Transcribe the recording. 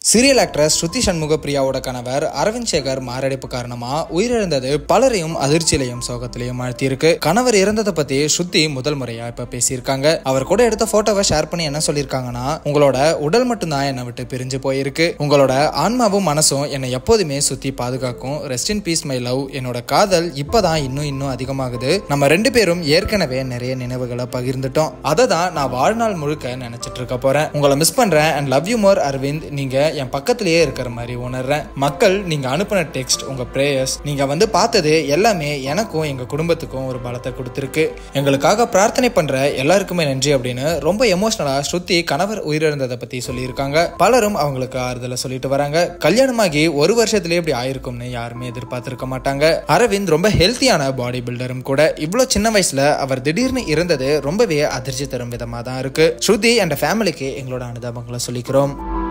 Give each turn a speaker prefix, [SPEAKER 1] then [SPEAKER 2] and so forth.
[SPEAKER 1] serial actress Shruti சண்முக பிரியாவோட கணவர் அரவிந்த் சேகர் மாரடைப்பு காரணமா உயிரிழந்தது பலரையும் அதிர்ச்சியிலையும் சோகத்திலையும் ஆழ்த்தியிருக்கு கணவர் இறந்ததை பத்தி ஸ்ருதி முதல் முறையா இப்ப பேசியிருக்காங்க அவர் கூட எடுத்த போட்டோவை ஷேர் பண்ணி என்ன சொல்லியிருக்காங்கன்னா உங்களோட உடல் மட்டும்தான் என்னை விட்டு பிரிஞ்சு போயிருக்கு உங்களோட ஆன்மாவும் மனசும் என்னை எப்போதுமே சுத்தி பாதுகாக்கும் rest in peace my love என்னோட காதல் இப்பதான் இன்னும் இன்னும் அதிகமாகுது நம்ம ரெண்டு பேரும் ஏற்கனவே நிறைய நினைவுகளை பகிர்ந்துட்டோம் அதை தான் நான் வாழ்நாள் முழுக்க நினைச்சிட்டு இருக்க போறேன் உங்களை மிஸ் பண்றேன் and love you more Aravind நீங்க என் பக்கத்திலேயே இருக்கிற மாதிரி உணர்றேன் மக்கள் நீங்க அனுப்பின டெக்ஸ்ட் உங்க பிரேயர்ஸ் நீங்க வந்து பார்த்தது எல்லாமே எனக்கும் எங்க குடும்பத்துக்கும் ஒரு பலத்தை கொடுத்துருக்கு எங்களுக்காக பிரார்த்தனை பண்ற எல்லாருக்குமே நன்றி அப்படின்னு ரொம்ப எமோஷனலா ஸ்ருதி கணவர் உயிரிழந்ததை பத்தி சொல்லியிருக்காங்க பலரும் அவங்களுக்கு ஆறுதலை சொல்லிட்டு வராங்க கல்யாணமாகி ஒரு வருஷத்துலயே இப்படி ஆயிருக்கும்னு யாருமே எதிர்பார்த்திருக்க மாட்டாங்க அரவிந்த் ரொம்ப ஹெல்த்தியான பாடி பில்டரும் கூட இவ்வளோ சின்ன வயசுல அவர் திடீர்னு இருந்தது ரொம்பவே அதிர்ச்சி தரும் விதமா தான் இருக்கு ஸ்ருதி அண்ட் ஃபேமிலிக்கு எங்களோட அனுதாபங்களை சொல்லிக்கிறோம்